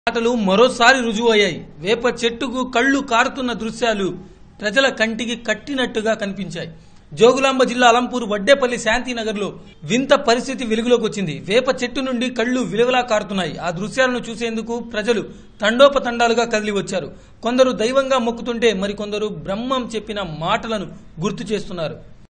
మాటలు మరోసారి రుజువయ్యాయి వేప చెట్టుకు కళ్ళు కారుతున్న దృశ్యాలు ప్రజల కంటికి కట్టినట్టుగా కనిపించాయి జోగులాంబ జిల్లా అలంపూర్ వడ్డేపల్లి శాంతినగర్లో వింత పరిస్థితి వెలుగులోకి వచ్చింది వేప చెట్టు నుండి కళ్ళు విలువలా కారుతున్నాయి ఆ దృశ్యాలను చూసేందుకు ప్రజలు తండోపతండాలుగా కదిలి వచ్చారు కొందరు దైవంగా మొక్కుతుంటే మరికొందరు బ్రహ్మం చెప్పిన మాటలను గుర్తు చేస్తున్నారు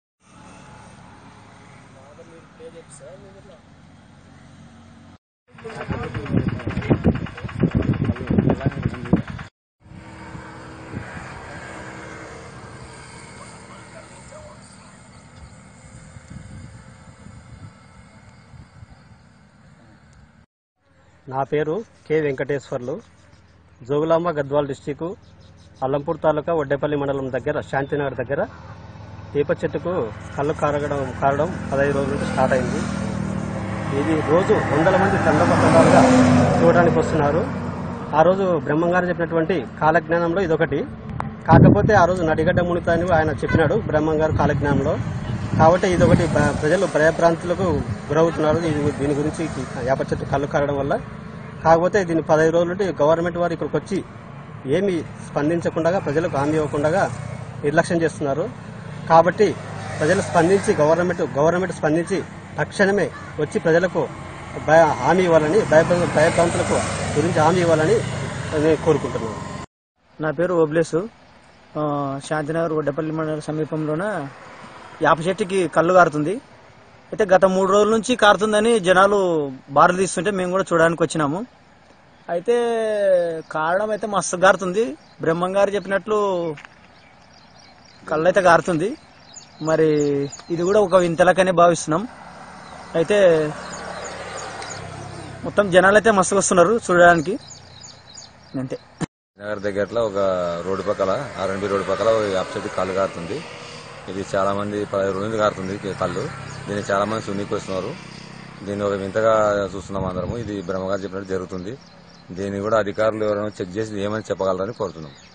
నా పేరు కె వెంకటేశ్వర్లు జోగులాంబ గద్వాల్ డిస్టిక్ అల్లంపూర్ తాలూకా వడ్డేపల్లి మండలం దగ్గర శాంతినగర్ దగ్గర వేప చెట్టుకు కళ్ళు కారగడం కారడం పదహైదు రోజుల నుంచి స్టార్ట్ అయింది ఇది రోజు వందల మంది తండపతండాలుగా చూడడానికి వస్తున్నారు ఆ రోజు బ్రహ్మంగారు చెప్పినటువంటి కాలజ్ఞానంలో ఇదొకటి కాకపోతే ఆ రోజు నడిగడ్డ మునిత అని ఆయన చెప్పినాడు బ్రహ్మంగారు కాలజ్ఞానంలో కాబట్టి ఇదొకటి ప్ర- ప్రజలు భయభ్రాంతులకు గురవుతున్నారు ఇది దీని గురించి వేప చెట్టు కళ్ళు కారడం వల్ల కాకపోతే దీన్ని పదహైదు రోజుల నుండి గవర్నమెంట్ వారు ఇక్కడికి వచ్చి ఏమీ స్పందించకుండా ప్రజలకు హామీ ఇవ్వకుండా నిర్లక్ష్యం చేస్తున్నారు కాబట్టి ప్రజలు స్పందించి గవర్నమెంట్ గవర్నమెంట్ స్పందించి తక్షణమే వచ్చి ప్రజలకు భయ హామీ ఇవ్వాలని భయభ్రా- భయభ్రాంతులకు గురించి హామీ ఇవ్వాలని నేను కోరుకుంటున్నాను నా పేరు ఓబ్లేసు ఆ, శాంతినగర్ వడ్డపల్లి మండల సమీపంలోన యాప చెట్టుకి కళ్ళు కారుతుంది అయితే గత మూడు రోజుల నుంచి కారుతుందని జనాలు బారులు తీస్తుంటే మేము కూడా చూడడానికి వచ్చినాము అయితే కారణం అయితే మస్తు కారుతుంది బ్రహ్మం గారు చెప్పినట్లు కళ్ళు అయితే కారుతుంది మరి ఇది కూడా ఒక వింతలకనే భావిస్తున్నాం అయితే మొత్తం జనాలు అయితే మస్తుగా వస్తున్నారు చూడడానికి అంతే నగర్ దగ్గరలో ఒక రోడ్డు పక్కల ఆర్ఎన్బి రోడ్డు పక్కల అప్సెట్ కళ్ళు కారుతుంది ఇది చాలా మంది పదహైదు రోజులు కారుతుంది ఈ కళ్ళు దీన్ని చాలా మంది సున్నికి వస్తున్నారు దీన్ని ఒక వింతగా చూస్తున్నాం అందరము ఇది బ్రహ్మగారు చెప్పినట్టు జరుగుతుంది దీన్ని కూడా అధికారులు ఎవరైనా చెక్ చేసి ఏమని చెప్పగలరని కోరుతున్నాం